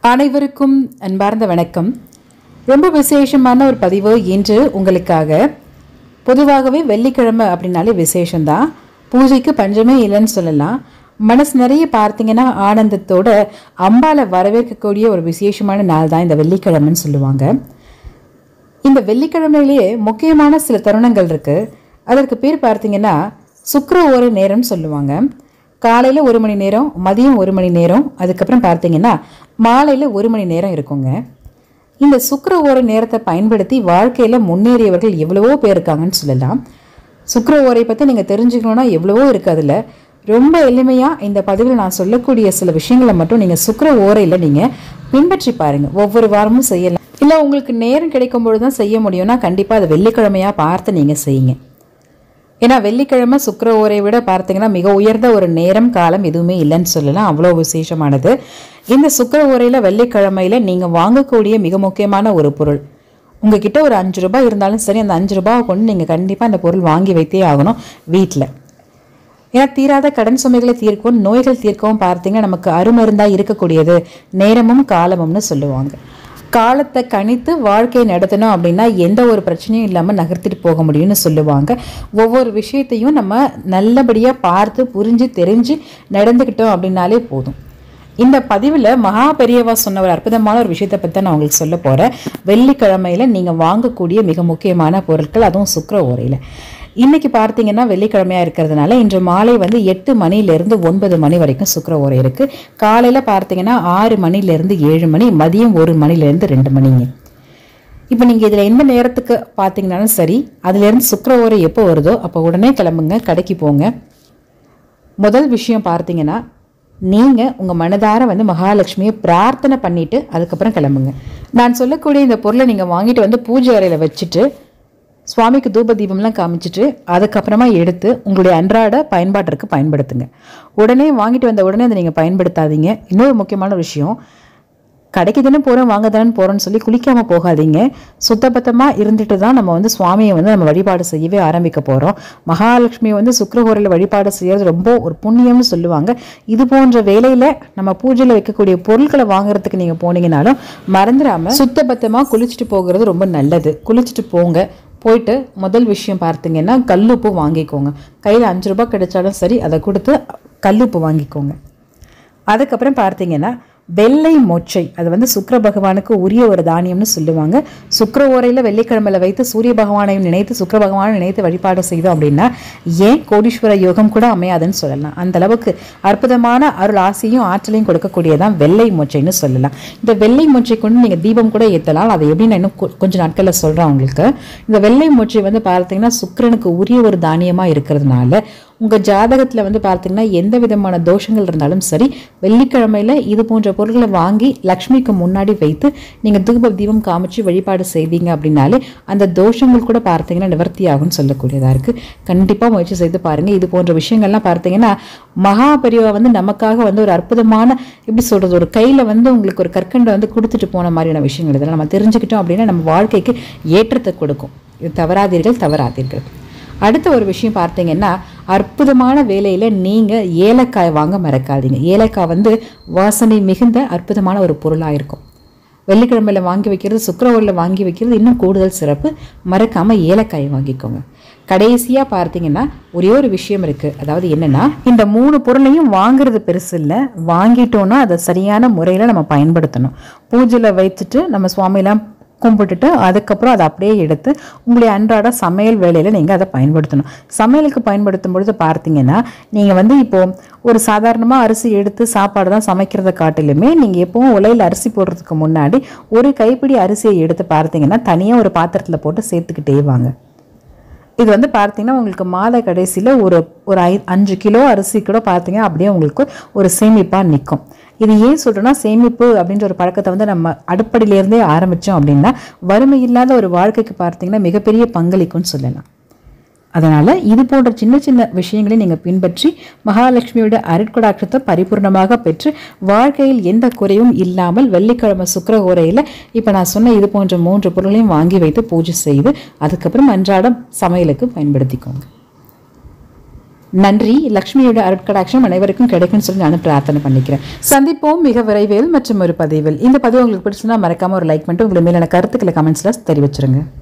அனைவருக்கும் அன்பார்ந்த வணக்கம் ரொம்ப விசேஷமான ஒரு பதிவு இன்று உங்களுக்காக பொதுவாகவே வெள்ளிக்கிழமை அப்படின்னாலே விசேஷம்தான் பூஜைக்கு பஞ்சமே இல்லைன்னு சொல்லலாம் மனசு நிறைய பார்த்தீங்கன்னா ஆனந்தத்தோட அம்பாலை வரவேற்கக்கூடிய ஒரு விசேஷமான நாள் தான் இந்த வெள்ளிக்கிழமைன்னு சொல்லுவாங்க இந்த வெள்ளிக்கிழமையிலேயே முக்கியமான சில தருணங்கள் இருக்கு அதற்கு பேர் பார்த்தீங்கன்னா சுக்கிர ஓர நேரம்னு சொல்லுவாங்க காலையில் ஒரு மணி நேரம் மதியம் ஒரு மணி நேரம் அதுக்கப்புறம் பார்த்தீங்கன்னா மாலையில் ஒரு மணி நேரம் இருக்குங்க இந்த சுக்கிர ஓர நேரத்தை பயன்படுத்தி வாழ்க்கையில் முன்னேறியவர்கள் எவ்வளவோ பேர் இருக்காங்கன்னு சொல்லலாம் சுக்கிர ஓரை பற்றி நீங்கள் தெரிஞ்சுக்கணுன்னா எவ்வளவோ இருக்குது அதில் ரொம்ப எளிமையாக இந்த பதிவில் நான் சொல்லக்கூடிய சில விஷயங்களை மட்டும் நீங்கள் சுக்கிர ஓரையில் நீங்கள் பின்பற்றி பாருங்கள் ஒவ்வொரு வாரமும் செய்யலாம் இல்லை உங்களுக்கு நேரம் கிடைக்கும் பொழுது தான் செய்ய முடியும்னா கண்டிப்பாக அதை வெள்ளிக்கிழமையாக பார்த்து நீங்கள் செய்யுங்க ஏன்னா வெள்ளிக்கிழமை சுக்கிர ஓரை விட பார்த்தீங்கன்னா மிக உயர்ந்த ஒரு நேரம் காலம் எதுவுமே இல்லைன்னு சொல்லலாம் அவ்வளோ விசேஷமானது இந்த சுக்கிர ஓரையில் வெள்ளிக்கிழமையில் நீங்கள் வாங்கக்கூடிய மிக முக்கியமான ஒரு பொருள் உங்ககிட்ட ஒரு அஞ்சு ரூபாய் இருந்தாலும் சரி அந்த அஞ்சு ரூபாவை கொண்டு நீங்கள் கண்டிப்பாக அந்த பொருள் வாங்கி வைத்தே ஆகணும் வீட்டில் ஏன்னா தீராத கடன் சுமைகளை தீர்க்கவும் நோய்கள் தீர்க்கவும் பார்த்தீங்கன்னா நமக்கு அருமருந்தாக இருக்கக்கூடியது நேரமும் காலமும்னு சொல்லுவாங்க காலத்தை கணித்து வாழ்க்கையை நடத்தணும் அப்படின்னா எந்த ஒரு பிரச்சனையும் இல்லாமல் நகர்த்திட்டு போக முடியும்னு சொல்லுவாங்க ஒவ்வொரு விஷயத்தையும் நம்ம நல்லபடியாக பார்த்து புரிஞ்சு தெரிஞ்சு நடந்துக்கிட்டோம் அப்படின்னாலே போதும் இந்த பதிவில் மகா பெரியவா சொன்ன ஒரு அற்புதமான ஒரு விஷயத்தை பற்றி தான் நான் உங்களுக்கு சொல்ல போகிறேன் வெள்ளிக்கிழமையில் நீங்கள் வாங்கக்கூடிய மிக முக்கியமான பொருட்கள் அதுவும் சுக்கர ஓரையில் இன்னைக்கு பார்த்தீங்கன்னா வெள்ளிக்கிழமையாக இருக்கிறதுனால இன்று மாலை வந்து எட்டு மணிலேருந்து ஒன்பது மணி வரைக்கும் சுக்கர ஓரை இருக்குது காலையில் பார்த்தீங்கன்னா ஆறு மணிலேருந்து ஏழு மணி மதியம் ஒரு மணிலேருந்து ரெண்டு மணிங்க இப்போ நீங்கள் இதில் எந்த நேரத்துக்கு பார்த்தீங்கன்னாலும் சரி அதுலேருந்து சுக்கர ஓரை எப்போ வருதோ அப்போ உடனே கிளம்புங்க கடைக்கு போங்க முதல் விஷயம் பார்த்தீங்கன்னா நீங்கள் உங்கள் மனதார வந்து மகாலட்சுமியை பிரார்த்தனை பண்ணிவிட்டு அதுக்கப்புறம் கிளம்புங்க நான் சொல்லக்கூடிய இந்த பொருளை நீங்கள் வாங்கிட்டு வந்து பூஜை அறையில் வச்சுட்டு சுவாமிக்கு தூப தீபம்லாம் காமிச்சிட்டு அதுக்கப்புறமா எடுத்து உங்களுடைய அன்றாட பயன்பாட்டிற்கு பயன்படுத்துங்க உடனே வாங்கிட்டு வந்த உடனே அதை நீங்கள் பயன்படுத்தாதீங்க இன்னொரு முக்கியமான விஷயம் கடைக்கு தானே போகிறோம் வாங்க தானே போகிறோம்னு சொல்லி குளிக்காமல் போகாதீங்க சுத்தபத்தமாக இருந்துட்டு தான் நம்ம வந்து சுவாமியை வந்து நம்ம வழிபாடு செய்யவே ஆரம்பிக்க போகிறோம் மகாலட்சுமியை வந்து சுக்கரகோரையில் வழிபாடு செய்யறது ரொம்ப ஒரு புண்ணியம்னு சொல்லுவாங்க இது போன்ற வேலையில் நம்ம பூஜையில் வைக்கக்கூடிய பொருட்களை வாங்குறதுக்கு நீங்கள் போனீங்கனாலும் மறந்துடாமல் சுத்தபத்தமாக குளிச்சுட்டு போகிறது ரொம்ப நல்லது குளிச்சுட்டு போங்க போயிட்டு முதல் விஷயம் பார்த்தீங்கன்னா கல்லுப்பு வாங்கிக்கோங்க கையில் அஞ்சு ரூபாய் கிடைச்சாலும் சரி அதை கொடுத்து கல்லுப்பு வாங்கிக்கோங்க அதுக்கப்புறம் பார்த்தீங்கன்னா வெள்ளை மொச்சை அது வந்து சுக்கிர பகவானுக்கு உரிய ஒரு தானியம்னு சொல்லுவாங்க சுக்கிர ஓரையில் வெள்ளிக்கிழமையில வைத்து சூரிய பகவானையும் நினைத்து சுக்கிர பகவானை நினைத்து வழிபாடு செய்தோம் அப்படின்னா ஏன் கோடீஸ்வர யோகம் கூட அமையாதுன்னு சொல்லலாம் அந்த அளவுக்கு அற்புதமான அருள் ஆசையும் ஆற்றலையும் கொடுக்கக்கூடியதான் வெள்ளை மொச்சைன்னு சொல்லலாம் இந்த வெள்ளை மொச்சை கொண்டு நீங்கள் தீபம் கூட ஏற்றலாம் அதை எப்படி நான் இன்னும் கொ- கொஞ்ச நாட்களில் சொல்கிறேன் உங்களுக்கு இந்த வெள்ளை மொச்சை வந்து பார்த்தீங்கன்னா சுக்கிரனுக்கு உரிய ஒரு தானியமாக இருக்கிறதுனால உங்கள் ஜாதகத்தில் வந்து பார்த்தீங்கன்னா எந்த விதமான தோஷங்கள் இருந்தாலும் சரி வெள்ளிக்கிழமையில் இது போன்ற பொருட்களை வாங்கி லக்ஷ்மிக்கு முன்னாடி வைத்து நீங்கள் தூப தீபம் காமிச்சு வழிபாடு செய்வீங்க அப்படின்னாலே அந்த தோஷங்கள் கூட பார்த்தீங்கன்னா நிவர்த்தி ஆகும்னு சொல்லக்கூடியதாக இருக்குது கண்டிப்பாக முயற்சி செய்து பாருங்கள் இது போன்ற விஷயங்கள்லாம் பார்த்தீங்கன்னா மகா பெரியவா வந்து நமக்காக வந்து ஒரு அற்புதமான எப்படி சொல்கிறது ஒரு கையில் வந்து உங்களுக்கு ஒரு கற்கண்டை வந்து கொடுத்துட்டு போன மாதிரியான விஷயங்கள் இதெல்லாம் நம்ம தெரிஞ்சுக்கிட்டோம் அப்படின்னா நம்ம வாழ்க்கைக்கு ஏற்றத்தை கொடுக்கும் இது தவறாதீர்கள் தவறாதீர்கள் அடுத்த ஒரு விஷயம் பார்த்தீங்கன்னா அற்புதமான வேலையில் நீங்கள் ஏலக்காய் வாங்க மறக்காதீங்க ஏலக்காய் வந்து வாசனை மிகுந்த அற்புதமான ஒரு பொருளாக இருக்கும் வெள்ளிக்கிழமையில் வாங்கி வைக்கிறது சுக்கரவாரில் வாங்கி வைக்கிறது இன்னும் கூடுதல் சிறப்பு மறக்காமல் ஏலக்காயை வாங்கிக்கோங்க கடைசியாக பார்த்தீங்கன்னா ஒரே ஒரு விஷயம் இருக்குது அதாவது என்னென்னா இந்த மூணு பொருளையும் வாங்குறது பெருசு இல்லை வாங்கிட்டோன்னா அதை சரியான முறையில் நம்ம பயன்படுத்தணும் பூஜையில் வைத்துட்டு நம்ம சுவாமியெல்லாம் கும்பிட்டுட்டு அதுக்கப்புறம் அதை அப்படியே எடுத்து உங்களுடைய அன்றாட சமையல் வேலையில் நீங்கள் அதை பயன்படுத்தணும் சமையலுக்கு பயன்படுத்தும் பொழுது பார்த்தீங்கன்னா நீங்கள் வந்து இப்போ ஒரு சாதாரணமாக அரிசி எடுத்து சாப்பாடு தான் சமைக்கிறத காட்டிலுமே நீங்கள் எப்பவும் உலையில் அரிசி போடுறதுக்கு முன்னாடி ஒரு கைப்பிடி அரிசியை எடுத்து பார்த்தீங்கன்னா தனியாக ஒரு பாத்திரத்தில் போட்டு சேர்த்துக்கிட்டே வாங்க இது வந்து பார்த்தீங்கன்னா உங்களுக்கு மாத கடைசியில் ஒரு ஒரு ஐ அஞ்சு கிலோ அரிசி கூட பார்த்தீங்க அப்படியே உங்களுக்கு ஒரு சேமிப்பாக நிற்கும் இது ஏன் சொல்கிறேன்னா சேமிப்பு அப்படின்ற ஒரு பழக்கத்தை வந்து நம்ம அடுப்படியிலேருந்தே ஆரம்பித்தோம் அப்படின்னா வறுமை இல்லாத ஒரு வாழ்க்கைக்கு பார்த்தீங்கன்னா மிகப்பெரிய பங்களிக்கும்னு சொல்லலாம் அதனால் இது போன்ற சின்ன சின்ன விஷயங்களை நீங்கள் பின்பற்றி மகாலட்சுமியோட அருட்கொடாட்சத்தை பரிபூர்ணமாக பெற்று வாழ்க்கையில் எந்த குறையும் இல்லாமல் வெள்ளிக்கிழமை சுக்கரகோரையில் இப்போ நான் சொன்ன இது போன்ற மூன்று பொருளையும் வாங்கி வைத்து பூஜை செய்து அதுக்கப்புறம் அன்றாடம் சமையலுக்கு பயன்படுத்திக்கோங்க நன்றி லக்ஷ்மியோட அருட்கடாட்சம் அனைவருக்கும் கிடைக்கும்னு சொல்லி நானும் பிரார்த்தனை பண்ணிக்கிறேன் சந்திப்போம் மிக விரைவில் மற்றும் ஒரு பதிவில் இந்த பதிவு உங்களுக்கு பிடிச்சிருந்தா மறக்காம ஒரு லைக் பண்ணிட்டு உங்களை மேலான கருத்துக்களை கமெண்ட்ஸில் தெரிவிச்சிருங்க